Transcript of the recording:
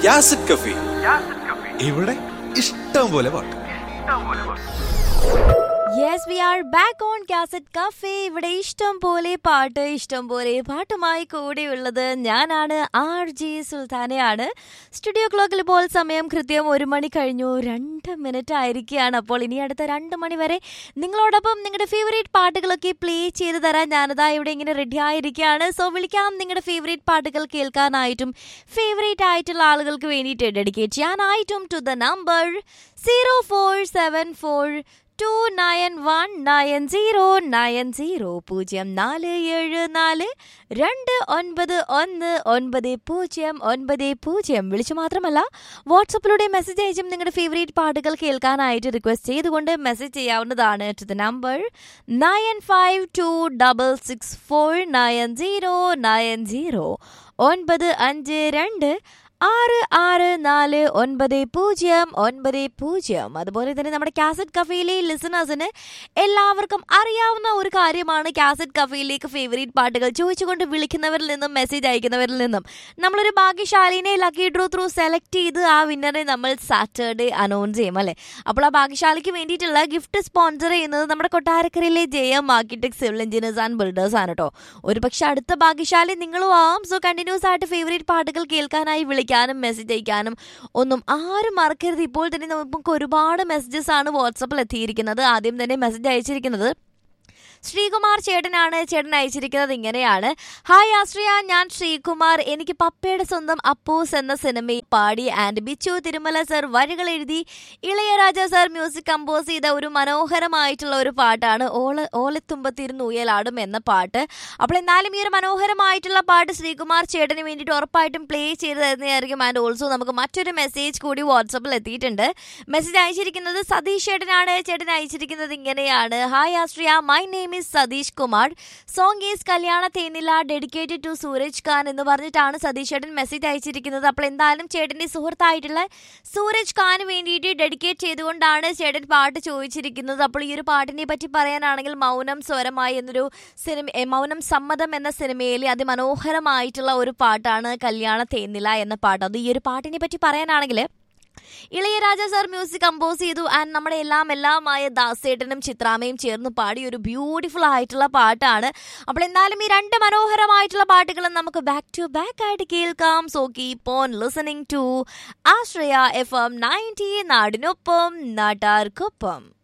യാസിഡ് കഫി ഇവിടെ ഇഷ്ടം പോലെ പാട്ട് yes we are back on cassette cafe ഇവിടെ ഇഷ്ടം പോലെ പാട്ട് ഇഷ്ടം പോലെ പാട്ടുമായി കൂടെയുള്ളത് ഞാനാണ് ആർ ജി സുൽത്താനയാണ് സ്റ്റുഡിയോ ക്ലോക്കിൽ ഇപ്പോൾ സമയം കൃത്യം ഒരു മണി കഴിഞ്ഞു രണ്ട് മിനിറ്റ് ആയിരിക്കുകയാണ് അപ്പോൾ ഇനി അടുത്ത രണ്ട് മണി വരെ നിങ്ങളോടൊപ്പം നിങ്ങളുടെ ഫേവറേറ്റ് പാട്ടുകളൊക്കെ പ്ലേ ചെയ്ത് തരാൻ ഞാനതാ ഇവിടെ ഇങ്ങനെ റെഡി ആയിരിക്കുകയാണ് സോ വിളിക്കാം നിങ്ങളുടെ ഫേവറേറ്റ് പാട്ടുകൾ കേൾക്കാനായിട്ടും ഫേവറേറ്റ് ആയിട്ടുള്ള ആളുകൾക്ക് വേണ്ടിയിട്ട് ഡെഡിക്കേറ്റ് ചെയ്യാനായിട്ടും to the number zero four seven four two nine one nine zero nine zero പൂജ്യം നാല് ഏഴ് നാല് രണ്ട് ഒൻപത് ഒന്ന് ഒൻപത് പൂജ്യം ഒൻപത് പൂജ്യം വിളിച്ചു മാത്രമല്ല വാട്സപ്പിലൂടെ മെസ്സേജ് അയച്ചും നിങ്ങളുടെ ഫേവറേറ്റ് പാട്ടുകൾ കേൾക്കാനായിട്ട് റിക്വസ്റ്റ് ചെയ്തുകൊണ്ട് മെസ്സേജ് ചെയ്യാവുന്നതാണ് to the number nine five two double six four nine zero nine zero ഒൻപത് അഞ്ച് രണ്ട് ആറ് ആറ് നാല് ഒൻപത് പൂജ്യം ഒൻപത് പൂജ്യം അതുപോലെ തന്നെ നമ്മുടെ കാസറ്റ് കഫയിലെ ലിസണേഴ്സിന് എല്ലാവർക്കും അറിയാവുന്ന ഒരു കാര്യമാണ് കാസറ്റ് കഫയിലേക്ക് ഫേവറേറ്റ് പാട്ടുകൾ ചോദിച്ചുകൊണ്ട് വിളിക്കുന്നവരിൽ നിന്നും മെസ്സേജ് അയക്കുന്നവരിൽ നിന്നും നമ്മളൊരു ഭാഗ്യശാലിനെ ലക്കി ഡ്രോ ത്രൂ സെലക്ട് ചെയ്ത് ആ വിന്നറെ നമ്മൾ സാറ്റർഡേ അനൗൺസ് ചെയ്യും അല്ലേ അപ്പോൾ ആ ഭാഗ്യശാലിക്ക് വേണ്ടിയിട്ടുള്ള ഗിഫ്റ്റ് സ്പോൺസർ ചെയ്യുന്നത് നമ്മുടെ കൊട്ടാരക്കരയിലെ J M architect civil engineers and builders ആണ് കേട്ടോ ഒരു പക്ഷെ അടുത്ത ഭാഗ്യശാലി നിങ്ങളും ആവും സോ കണ്ടിന്യൂസ് ആയിട്ട് ഫേവറേറ്റ് പാട്ടുകൾ കേൾക്കാനായി വിളിക്കാനും മെസ്സേജ് അയക്കാനും ഒന്നും ആരും മറക്കരുത് ഇപ്പോൾ തന്നെ നമുക്ക് ഒരുപാട് മെസ്സേജസ് ആണ് വാട്സപ്പിൽ എത്തിയിരിക്കുന്നത് ആദ്യം തന്നെ മെസ്സേജ് അയച്ചിരിക്കുന്നത് ശ്രീകുമാർ ചേട്ടനാണ് ചേട്ടൻ അയച്ചിരിക്കുന്നത് ഇങ്ങനെയാണ് ഹായ് ആശ്രിയ ഞാൻ ശ്രീകുമാർ എനിക്ക് പപ്പയുടെ സ്വന്തം അപ്പൂസ് എന്ന സിനിമയിൽ പാടി ആൻഡ് ബിച്ചു തിരുമല സർ വരികൾ എഴുതി ഇളയരാജ സർ മ്യൂസിക് കമ്പോസ് ചെയ്ത ഒരു മനോഹരമായിട്ടുള്ള ഒരു പാട്ടാണ് ഓള ഓലത്തുമ്പത്തിരുന്ന് ഉയലാടും എന്ന പാട്ട് അപ്പോൾ എന്നാലും ഈ ഒരു മനോഹരമായിട്ടുള്ള പാട്ട് ശ്രീകുമാർ ചേട്ടന് വേണ്ടിയിട്ട് ഉറപ്പായിട്ടും പ്ലേ ചെയ്ത് തരുന്നതായിരിക്കും ആൻഡ് ഓൾസോ നമുക്ക് മറ്റൊരു മെസ്സേജ് കൂടി വാട്സപ്പിൽ എത്തിയിട്ടുണ്ട് മെസ്സേജ് അയച്ചിരിക്കുന്നത് സതീഷ് ചേട്ടനാണ് ചേട്ടൻ അയച്ചിരിക്കുന്നത് ഇങ്ങനെയാണ് hi Ashriya my name is Satheesh Kumar song is Kalyana Thenila dedicated to Sooraj Khan എന്ന് പറഞ്ഞിട്ടാണ് സതീഷ് ചേട്ടൻ മെസ്സേജ് അയച്ചിരിക്കുന്നത് അപ്പോൾ എന്തായാലും ചേട്ടൻ്റെ സുഹൃത്തായിട്ടുള്ള സൂരജ് ഖാന് വേണ്ടിയിട്ട് ഡെഡിക്കേറ്റ് ചെയ്തുകൊണ്ടാണ് ചേട്ടൻ പാട്ട് ചോദിച്ചിരിക്കുന്നത് അപ്പോൾ ഈ ഒരു പാട്ടിനെ പറ്റി പറയാനാണെങ്കിൽ മൗനം സ്വരമായി എന്നൊരു സിനിമ എ, മൗനം സമ്മതം എന്ന സിനിമയിലെ അതിമനോഹരമായിട്ടുള്ള ഒരു പാട്ടാണ് കല്യാണ തേന്നില എന്ന പാട്ട് അത് ഈ ഒരു പാട്ടിനെ പറ്റി പറയാനാണെങ്കിൽ ഇളയരാജ സർ മ്യൂസിക് കമ്പോസ് ചെയ്തു ആൻഡ് നമ്മുടെ എല്ലാം എല്ലാമായ ദാസേട്ടനും ചിത്രാമയും ചേർന്ന് പാടിയ ഒരു ബ്യൂട്ടിഫുൾ ആയിട്ടുള്ള പാട്ടാണ് അപ്പോൾ എന്തായാലും ഈ രണ്ട് മനോഹരമായിട്ടുള്ള പാട്ടുകളും നമുക്ക് ബാക്ക് ടു ബാക്ക് ആയിട്ട് കേൾക്കാം so keep on listening to Ashraya F M ninety നാടിനൊപ്പം നാട്ടാർക്കൊപ്പം